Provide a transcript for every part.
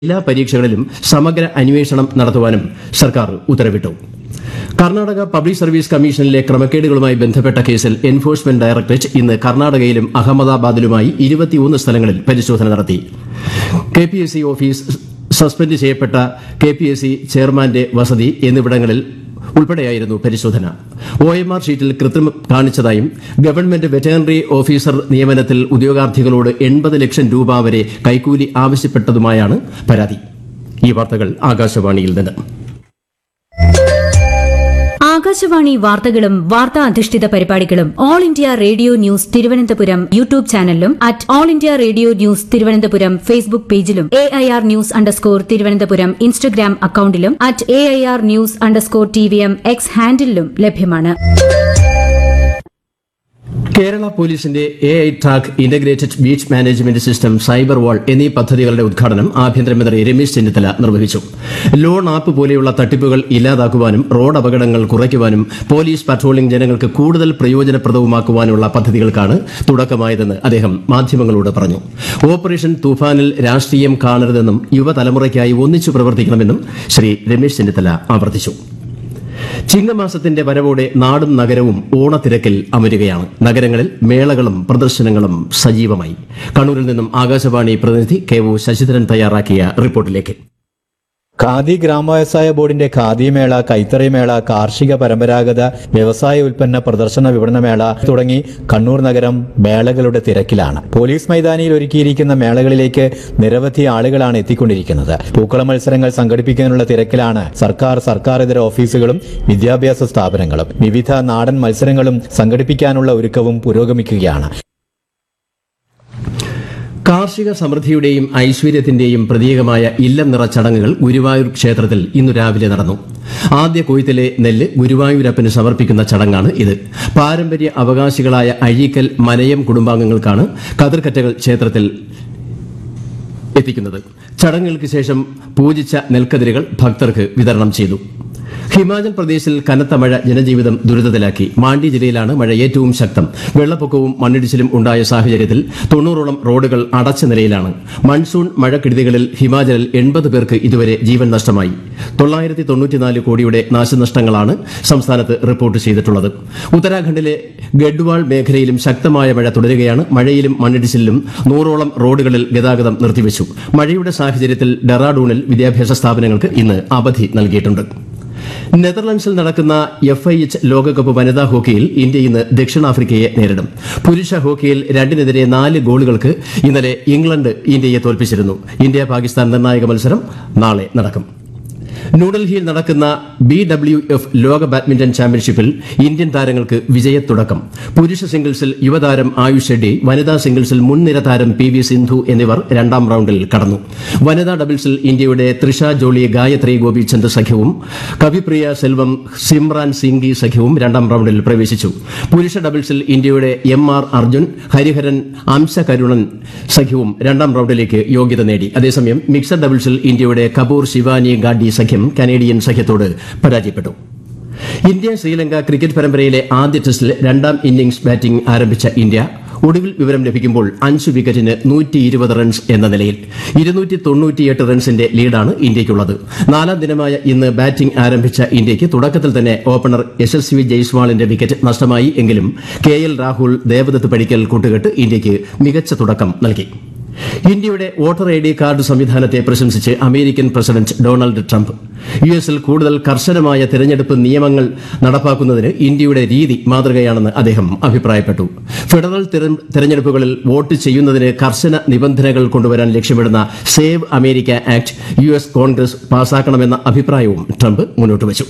എല്ലാ പരീക്ഷകളിലും സമഗ്ര അന്വേഷണം നടത്തുവാനും സർക്കാർ ഉത്തരവിട്ടു കർണാടക പബ്ലിക് സർവീസ് കമ്മീഷനിലെ ക്രമക്കേടുകളുമായി ബന്ധപ്പെട്ട കേസിൽ എൻഫോഴ്സ്മെന്റ് ഡയറക്ടറേറ്റ് ഇന്ന് കർണാടകയിലും അഹമ്മദാബാദിലുമായി ഇരുപത്തിയൊന്ന് സ്ഥലങ്ങളിൽ പരിശോധന നടത്തി K P S C office suspend ചെയ്യപ്പെട്ട കെ പി എസ് സി ചെയർമാന്റെ വസതി എന്നിവിടങ്ങളിൽ ഉൾപ്പെടെയായിരുന്നു പരിശോധന ഒ എം ആർ ഷീറ്റിൽ കൃത്രിമം കാണിച്ചതായും ഗവൺമെന്റ് വെറ്ററിനറി ഓഫീസർ നിയമനത്തിൽ ഉദ്യോഗാർത്ഥികളോട് എൺപത് ലക്ഷം രൂപ വരെ കൈക്കൂലി ആവശ്യപ്പെട്ടതുമായാണ് പരാതി ഈ വാർത്തകൾ ആകാശവാണിയിൽ നിന്ന് ആകാശവാണി വാർത്തകളും വാർത്താ അധിഷ്ഠിത പരിപാടികളും all India radio news Thiruvananthapuram YouTube ചാനലിലും at all India radio news Thiruvananthapuram Facebook പേജിലും A I R news underscore Thiruvananthapuram Instagram അക്കൌണ്ടിലും at A I R news underscore T V M X ഹാൻഡിലും ലഭ്യമാണ് കേരള പോലീസിന്റെ A I track integrated beach management system cyber wall എന്നീ പദ്ധതികളുടെ ഉദ്ഘാടനം ആഭ്യന്തരമന്ത്രി രമേശ് ചെന്നിത്തല നിർവഹിച്ചു ലോൺ ആപ്പ് പോലെയുള്ള തട്ടിപ്പുകൾ ഇല്ലാതാക്കുവാനും റോഡ് അപകടങ്ങൾ കുറയ്ക്കുവാനും പോലീസ് പട്രോളിംഗ് ജനങ്ങൾക്ക് കൂടുതൽ പ്രയോജനപ്രദവുമാക്കുവാനുള്ള പദ്ധതികൾക്കാണ് തുടക്കമായതെന്ന് അദ്ദേഹം മാധ്യമങ്ങളോട് പറഞ്ഞു ഓപ്പറേഷൻ തൂഫാനിൽ രാഷ്ട്രീയം കാണരുതെന്നും യുവതലമുറയ്ക്കായി ഒന്നിച്ചു പ്രവർത്തിക്കണമെന്നും ശ്രീ രമേശ് ചെന്നിത്തല ആവർത്തിച്ചു ചിങ്ങമാസത്തിന്റെ വരവോടെ നാടും നഗരവും ഓണത്തിരക്കിൽ അമരുകയാണ് നഗരങ്ങളിൽ മേളകളും പ്രദർശനങ്ങളും സജീവമായി കണ്ണൂരിൽ നിന്നും ആകാശവാണി പ്രതിനിധി കെ ഒ ശശിധരൻ തയ്യാറാക്കിയ റിപ്പോർട്ടിലേക്ക് ഖാദി ഗ്രാമവ്യവസായ ബോർഡിന്റെ ഖാദി മേള കൈത്തറി മേള കാർഷിക പരമ്പരാഗത വ്യവസായ ഉൽപ്പന്ന പ്രദർശന വിപണന മേള തുടങ്ങി കണ്ണൂർ നഗരം മേളകളുടെ തിരക്കിലാണ് പോലീസ് മൈതാനിയിൽ ഒരുക്കിയിരിക്കുന്ന മേളകളിലേക്ക് നിരവധി ആളുകളാണ് എത്തിക്കൊണ്ടിരിക്കുന്നത് പൂക്കള മത്സരങ്ങൾ സംഘടിപ്പിക്കുന്നതിനുള്ള തിരക്കിലാണ് സർക്കാർ സർക്കാരിതര ഓഫീസുകളും വിദ്യാഭ്യാസ സ്ഥാപനങ്ങളും വിവിധ നാടൻ മത്സരങ്ങളും സംഘടിപ്പിക്കാനുള്ള ഒരുക്കവും പുരോഗമിക്കുകയാണ് കാർഷിക സമൃദ്ധിയുടെയും ഐശ്വര്യത്തിന്റെയും പ്രതീകമായ ഇല്ലം നിറ ചടങ്ങുകൾ ഗുരുവായൂർ ക്ഷേത്രത്തിൽ ഇന്നു രാവിലെ നടന്നു ആദ്യ കൊയ്ത്തിലെ നെല്ല് ഗുരുവായൂരപ്പന് സമർപ്പിക്കുന്ന ചടങ്ങാണ് ഇത് പാരമ്പര്യ അവകാശികളായ അഴീക്കൽ മനയം കുടുംബാംഗങ്ങൾക്കാണ് കതിർക്കറ്റകൾ ക്ഷേത്രത്തിൽ എത്തിക്കുന്നത് ചടങ്ങുകൾക്ക് ശേഷം പൂജിച്ച നെൽക്കതിരുകൾ ഭക്തർക്ക് വിതരണം ചെയ്തു ഹിമാചൽ പ്രദേശിൽ കനത്ത മഴ ജനജീവിതം ദുരിതത്തിലാക്കി മാണ്ഡി ജില്ലയിലാണ് മഴ ഏറ്റവും ശക്തം വെള്ളപ്പൊക്കവും മണ്ണിടിച്ചിലും ഉണ്ടായ സാഹചര്യത്തിൽ തൊണ്ണൂറോളം റോഡുകൾ അടച്ച നിലയിലാണ് മൺസൂൺ മഴക്കെടുതികളിൽ ഹിമാചലിൽ എൺപത് പേർക്ക് ഇതുവരെ ജീവൻ നഷ്ടമായി തൊള്ളായിരത്തി തൊണ്ണൂറ്റിനാല് കോടിയുടെ നാശനഷ്ടങ്ങളാണ് സംസ്ഥാനത്ത് റിപ്പോർട്ട് ചെയ്തിട്ടുള്ളത് ഉത്തരാഖണ്ഡിലെ ഗഡ്വാൾ മേഖലയിലും ശക്തമായ മഴ തുടരുകയാണ് മഴയിലും മണ്ണിടിച്ചിലിലും നൂറോളം റോഡുകളിൽ ഗതാഗതം നിർത്തിവച്ചു മഴയുടെ സാഹചര്യത്തിൽ ഡെറാഡൂണിൽ വിദ്യാഭ്യാസ സ്ഥാപനങ്ങൾക്ക് ഇന്ന് അവധി നൽകിയിട്ടുണ്ട് നെതർലൻഡ്സിൽ നടക്കുന്ന എഫ് ഐ എച്ച് ലോകകപ്പ് വനിതാ ഹോക്കിയിൽ ഇന്ത്യ ഇന്ന് ദക്ഷിണാഫ്രിക്കയെ നേരിടും പുരുഷ ഹോക്കിയിൽ രണ്ടിനെതിരെ നാല് ഗോളുകൾക്ക് ഇന്നലെ ഇംഗ്ലണ്ട് ഇന്ത്യയെ തോൽപ്പിച്ചിരുന്നു ഇന്ത്യ പാകിസ്ഥാൻ നിർണായക മത്സരം നാളെ നടക്കും ന്യൂഡൽഹിയിൽ നടക്കുന്ന ബി ഡബ്ല്യു എഫ് ലോക ബാഡ്മിന്റൺ ചാമ്പ്യൻഷിപ്പിൽ ഇന്ത്യൻ താരങ്ങൾക്ക് വിജയത്തുടക്കം പുരുഷ സിംഗിൾസിൽ യുവതാരം ആയുഷ് ഷെഡ്ഡി വനിതാ സിംഗിൾസിൽ മുൻനിര താരം പി വി സിന്ധു എന്നിവർ രണ്ടാം റൌണ്ടിൽ കടന്നു വനിതാ ഡബിൾസിൽ ഇന്ത്യയുടെ ത്രിഷ ജോളി ഗായത്രി ഗോപിചന്ദ് സഖ്യവും കവിപ്രിയ സെൽവം സിമ്രാൻ സിംഗി സഖ്യവും രണ്ടാം റൌണ്ടിൽ പ്രവേശിച്ചു പുരുഷ ഡബിൾസിൽ ഇന്ത്യയുടെ M R Arjun Hariharan Amsakarunan സഖ്യവും രണ്ടാം റൌണ്ടിലേക്ക് യോഗ്യത നേടി അതേസമയം മിക്സഡ് ഡബിൾസിൽ ഇന്ത്യയുടെ കപൂർ ശിവാനി ഗാഡി സഖ്യം കനേഡിയൻ സഖ്യത്തോട് പരാജയപ്പെട്ടു ഇന്ത്യ ശ്രീലങ്ക ക്രിക്കറ്റ് പരമ്പരയിലെ ആദ്യ ടെസ്റ്റിൽ രണ്ടാം ഇന്നിംഗ്സ് ബാറ്റിംഗ് ആരംഭിച്ച ഇന്ത്യ ഒടുവിൽ വിവരം ലഭിക്കുമ്പോൾ അഞ്ച് വിക്കറ്റിന് നൂറ്റി ഇരുപത് റൺസ് എന്ന നിലയിൽ ഇരുന്നൂറ്റി തൊണ്ണൂറ്റിയെട്ട് റൺസിന്റെ ലീഡാണ് ഇന്ത്യയ്ക്കുള്ളത് നാലാം ദിനമായ ഇന്ന് ബാറ്റിംഗ് ആരംഭിച്ച ഇന്ത്യയ്ക്ക് തുടക്കത്തിൽ തന്നെ ഓപ്പണർ യശസ്വി ജയ്സ്വാളിന്റെ വിക്കറ്റ് നഷ്ടമായി എങ്കിലും കെ എൽ രാഹുൽ ദേവദത്ത് പടിക്കൽ കൂട്ടുകെട്ട് ഇന്ത്യയ്ക്ക് മികച്ച തുടക്കം നൽകി ഇന്ത്യയുടെ വോട്ടർ ഐ ഡി കാർഡ് സംവിധാനത്തെ പ്രശംസിച്ച് American president Donald Trump U എസിൽ കൂടുതൽ കർശനമായ തെരഞ്ഞെടുപ്പ് നിയമങ്ങൾ നടപ്പാക്കുന്നതിന് ഇന്ത്യയുടെ രീതി മാതൃകയാണെന്ന് അദ്ദേഹം അഭിപ്രായപ്പെട്ടു ഫെഡറൽ തെര- തെരഞ്ഞെടുപ്പുകളിൽ വോട്ട് ചെയ്യുന്നതിന് കർശന നിബന്ധനകൾ കൊണ്ടുവരാൻ ലക്ഷ്യമിടുന്ന save America act U S Congress പാസാക്കണമെന്ന അഭിപ്രായവും ട്രംപ് മുന്നോട്ട് വച്ചു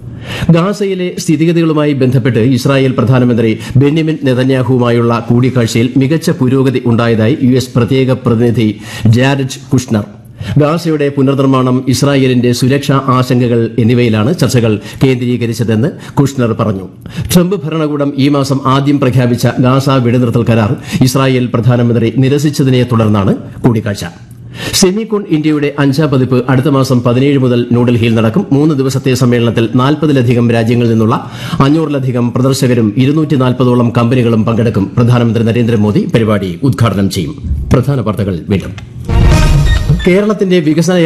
ഗാസയിലെ സ്ഥിതിഗതികളുമായി ബന്ധപ്പെട്ട് ഇസ്രായേൽ പ്രധാനമന്ത്രി ബെന്യമിൻ നെതന്യാഹുവുമായുള്ള കൂടിക്കാഴ്ചയിൽ മികച്ച പുരോഗതി ഉണ്ടായതായി യു എസ് പ്രത്യേക പ്രതിനിധി ജാരഡ് കുഷ്ണർ ഗാസയുടെ പുനർനിർമ്മാണം ഇസ്രായേലിന്റെ സുരക്ഷാ ആശങ്കകൾ എന്നിവയിലാണ് ചർച്ചകൾ കേന്ദ്രീകരിച്ചതെന്ന് കുഷ്ണർ പറഞ്ഞു ട്രംപ് ഭരണകൂടം ഈ മാസം ആദ്യം പ്രഖ്യാപിച്ച ഗാസ വെടിനിർത്തൽ കരാർ ഇസ്രായേൽ പ്രധാനമന്ത്രി നിരസിച്ചതിനെ തുടർന്നാണ് കൂടിക്കാഴ്ച സെമികോൺ ഇന്ത്യയുടെ അഞ്ചാം പതിപ്പ് അടുത്ത മാസം പതിനേഴ് മുതൽ ന്യൂഡൽഹിയിൽ നടക്കും മൂന്ന് ദിവസത്തെ സമ്മേളനത്തിൽ നാൽപ്പതിലധികം രാജ്യങ്ങളിൽ നിന്നുള്ള അഞ്ഞൂറിലധികം പ്രദർശകരും ഇരുന്നൂറ്റി നാൽപ്പതോളം കമ്പനികളും പങ്കെടുക്കും പ്രധാനമന്ത്രി നരേന്ദ്രമോദി പരിപാടി ഉദ്ഘാടനം ചെയ്യും പ്രധാന വാർത്തകൾ വീണ്ടും കേരളത്തിന്റെ വികസന